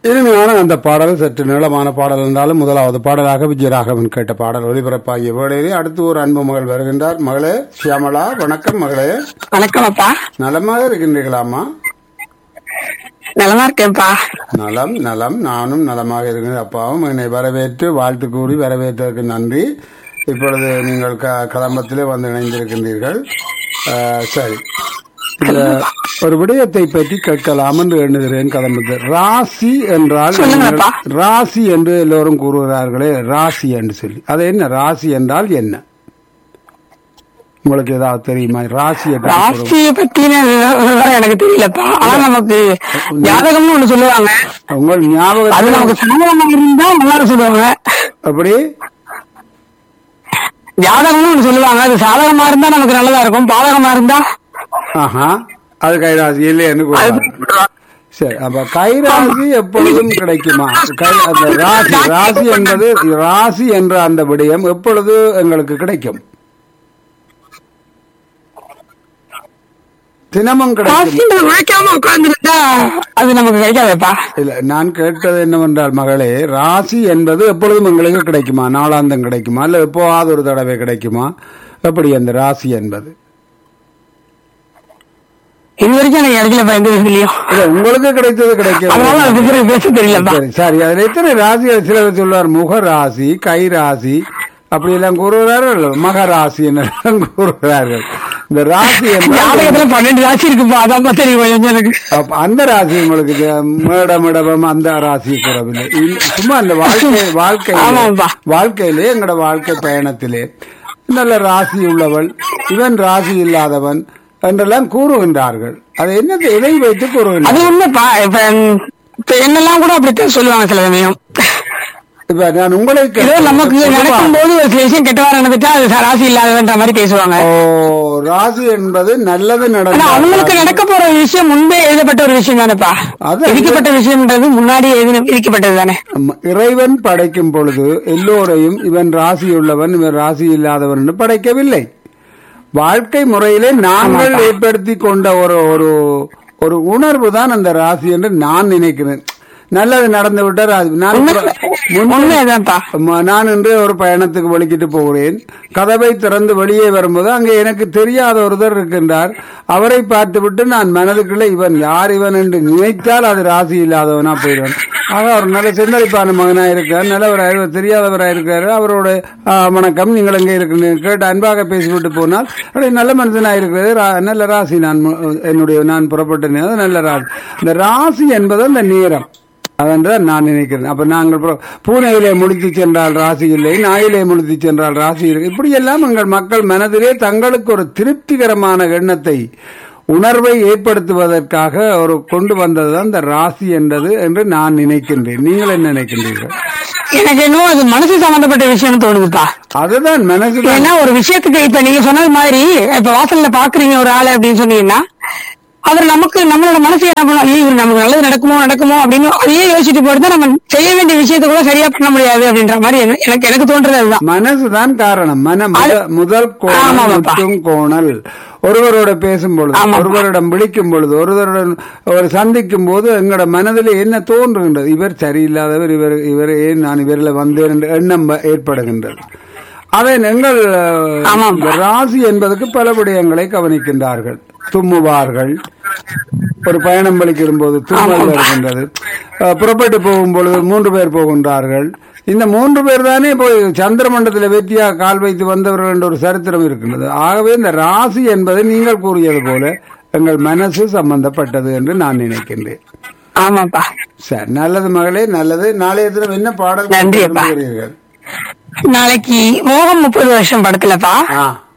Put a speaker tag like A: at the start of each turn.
A: இனிமையான அந்த பாடல் சற்று நீளமான பாடல் என்றாலும் முதலாவது பாடலாக விஜயராகவன் கேட்ட பாடல் ஒளிபரப்பாகிய வேளையிலே அடுத்து ஒரு அன்பு மகள் வருகின்றார் மகளே சியாமளா வணக்கம் மகளே
B: வணக்கம் அப்பா
A: நலமாக இருக்கின்றீர்களாமா
B: நலமா இருக்கேன்ப்பா
A: நலம் நலம் நானும் நலமாக இருக்கிறேன் அப்பாவும் என்னை வரவேற்று வாழ்த்து கூறி வரவேற்றதற்கு நன்றி இப்பொழுது நீங்கள் க- கதம்பத்திலே வந்து இணைந்திருக்கின்றீர்கள் ஆஹ், சரி இந்த ஒரு விடயத்தை பற்றி கேட்கலாம் என்று எண்ணுகிறேன் கதம்பத்தில் ராசி என்றால்
B: சொல்லுங்கப்பா.
A: நீங்கள் ராசி என்று எல்லோரும் கூறுகிறார்களே ராசி என்று சொல்லி அது என்ன ராசி என்றால் என்ன உங்களுக்கு ஏதாவது தெரியுமா ராசியை பற்றி கூறுங்க.
B: ராசிய பத்தின விவரம் எனக்கு தெரியலப்பா ஆனா நமக்கு ஜாதகம்னு ஒண்ணு சொல்லுவாங்க
A: உங்கள்
B: அது
A: ஞாபகத்தில்
B: நமக்கு சாதகமா இருந்தா நல்லா சொல்லுவாங்க
A: அப்படி
B: ஜாதகம்னு ஒண்ணு சொல்லுவாங்க அது சாதகமா இருந்தா நமக்கு நல்லதா இருக்கும் பாதகமா இருந்தா
A: ஆஹா அது கைராசி இல்லைன்னு
B: அது
A: கூறுவாங்க சரி அப்ப கைராசி எப்பொழுதும் கிடைக்குமா கை அந்த ராசி ராசி என்பது ராசி என்ற அந்த விடயம் எப்பொழுது எங்களுக்கு கிடைக்கும் தினமும் கிடைக்கும்
B: ராசின்ற உழைக்காம உட்கார்ந்துருந்தா அது நமக்கு கிடைக்காதேப்பா
A: இல்ல நான் கேட்டது என்னவென்றால் மகளே ராசி என்பது எப்பொழுதும் எங்களுக்கு கிடைக்குமா நாளாந்தம் கிடைக்குமா இல்ல எப்போவாவது ஒரு தடவை கிடைக்குமா எப்படி அந்த ராசி என்பது
B: இது வரைக்கும் எனக்கு கிடைக்கலப்பா எந்த விஷயத்துலயும்
A: இல்ல உங்களுக்கு கிடைத்தது கிடைக்கும்
B: அதனால அது பத்தி எனக்கு பேச தெரியலப்பா
A: சரி சரி அதுல எத்தனை ராசிகள் சிலர் சொல்வார் முக ராசி கை ராசி அப்படி எல்லாம் கூறுகிறார்கள் மக ராசி என்னெல்லாம் கூறுகிறார்கள் இந்த ராசி என்றால்
B: ஜாதகத்துல பன்னெண்டு ராசி இருக்குப்பா அதான் தெரியும் கொஞ்சம் எனக்கு
A: அப்ப அந்த ராசி உங்களுக்கு தெ- மேடம் இடபம் அந்த ராசி கூறவில்லை இந்த- சும்மா இந்த வாழ்க்கை வாழ்க்கையிலே
B: ஆமாப்பா.
A: வாழ்க்கையிலே எங்களோட வாழ்க்கை பயணத்திலே நல்ல ராசி உள்ளவள் இவன் ராசி இல்லாதவன் என்றெல்லாம் கூறுகின்றார்கள் அது என்னத்தை எதை வைத்து
B: அது
A: கூறுகின்றார்கள்
B: உண்மைப்பா இப்ப இப்ப என்னெல்லாம் கூட அப்படித்தான் சொல்லுவாங்க சில சமயம்
A: இப்ப நான் உங்களை
B: ஏதோ
A: கேட்கிறேன்.
B: நமக்கு நடக்கும் போது ஒரு சில விஷயம் கெட்டவா நடந்துட்டா அது ராசி இல்லாதவன்ற மாதிரி பேசுவாங்க
A: ஓ ராசி என்பது நல்லது
B: ஆனா
A: நடந்தால்
B: அவங்களுக்கு நடக்க போற ஒரு விஷயம் முன்பே எழுதப்பட்ட ஒரு விஷயம் தானேப்பா
A: அது-
B: விதிக்கப்பட்ட விஷயம்ன்றது முன்னாடி எழுதி விதிக்கப்பட்டது தானே
A: ஆமா. இறைவன் படைக்கும் பொழுது எல்லோரையும் இவன் ராசியுள்ளவன் இவன் ராசி இல்லாதவன் என்று படைக்கவில்லை வாழ்க்கை முறையிலே நாங்கள் ஏற்படுத்தி கொண்ட ஒரு ஒரு ஒரு உணர்வு தான் அந்த ராசி என்று நான் நினைக்கிறேன் நல்லது நடந்து விட்டால் அது நான் புற- முன்பு-
B: உண்மைதான்ப்பா
A: ம- நான் இன்று ஒரு பயணத்துக்கு வலிக்கிட்டு போகிறேன் கதவை திறந்து வெளியே வரும்போது அங்கே எனக்கு தெரியாத ஒருத்தர் இருக்கின்றார் அவரை பார்த்துவிட்டு நான் மனதுக்குள்ள இவன் யார் இவன் என்று நினைத்தால் அது ராசி இல்லாதவனா போயிடுவேன் ஆக அவர் நல்ல சிந்தரிப்பான மகனா இருக்கிறார் நல்லவராக தெரியாதவராக இருக்கிறார் அவரோட ஆ, வணக்கம் நீங்கள் எங்கே இருக்கிறீங்க கேட்டு அன்பாக பேசிவிட்டு போனால் அப்படியே நல்ல மனுஷனா இருக்கிறது ரா- நல்ல ராசி நான் மு- என்னுடைய நான் புறப்பட்ட நேரம் நல்ல ராசி இந்த ராசி என்பது அந்த நேரம் அதென்றால் நான் நினைக்கிறேன் அப்ப நாங்கள் புற- பூனையிலே முடித்து சென்றால் ராசி இல்லை நாயிலே முடித்து சென்றால் ராசி இல்லை இப்படியெல்லாம் எங்கள் மக்கள் மனதிலே தங்களுக்கு ஒரு திருப்திகரமான எண்ணத்தை உணர்வை ஏற்படுத்துவதற்காக ஒரு கொண்டு வந்ததுதான் இந்த ராசி என்றது என்று நான் நினைக்கின்றேன் நீங்கள் என்ன நினைக்கின்றீர்கள்
B: எனக்கு இன்னும் அது மனசு சம்பந்தப்பட்ட விஷயம்னு தோணுதுப்பா
A: அதுதான் மனசு
B: ஏன்னா ஒரு விஷயத்துக்கு இப்ப நீங்க சொன்னது மாதிரி இப்ப வாசல்ல பாக்குறீங்க ஒரு ஆளு அப்படின்னு சொன்னீங்கன்னா அவர் நமக்கு நம்மளோட மனசு என்ன பண்ணும் ஐயோ இவர் நமக்கு நல்லது நடக்குமோ நடக்குமோ அப்படின்னு அதையே யோசிச்சுட்டு போறது நம்ம செய்ய வேண்டிய விஷயத்தை கூட சரியா பண்ண முடியாது அப்படின்ற மாதிரி எனக்கு- எனக்கு எனக்கு தோன்றது அதுதான்
A: மனசுதான் காரணம் மன முத- முதல் கோணல்
B: ஆமாமாப்பா.
A: முற்றும் கோணல் ஒருவரோட பேசும் பொழுது
B: ஆமாப்பா.
A: ஒருவரிடம் விழிக்கும் பொழுது ஒருவருடன் ஒரு சந்திக்கும் போது எங்களோட மனதில் என்ன தோன்றுகின்றது இவர் சரியில்லாதவர் இவர் இவர் ஏன் நான் இவரில் வந்தேன் என்ற எண்ணம் வ- ஏற்படுகின்றது அதை எங்கள் அஹ்,
B: ஆமாம்.
A: இந்த ராசி என்பதற்கு பல விடயங்களை கவனிக்கின்றார்கள் தும்முவார்கள் ஒரு பயணம் வலிக்கிடும் போது தும்மல் வருகின்றது அஹ், புறப்பட்டு போகும் பொழுது மூன்று பேர் போகின்றார்கள் இந்த மூன்று பேர் தானே போய் சந்திரமண்டலத்தில் வெற்றியாக கால் வைத்து வந்தவர்கள் என்ற ஒரு சரித்திரம் இருக்கின்றது ஆகவே இந்த ராசி என்பது நீங்கள் கூறியது போல எங்கள் மனசு சம்பந்தப்பட்டது என்று நான் நினைக்கின்றேன்
B: ஆமாப்பா
A: சரி நல்லது மகளே நல்லது நாளைய தினம் என்ன பாடல்
B: நன்றி அப்பா.
A: விரும்புகிறீர்கள்?
B: நாளைக்கு மோகம் முப்பது வருஷம் படத்துலப்பா
A: ஆ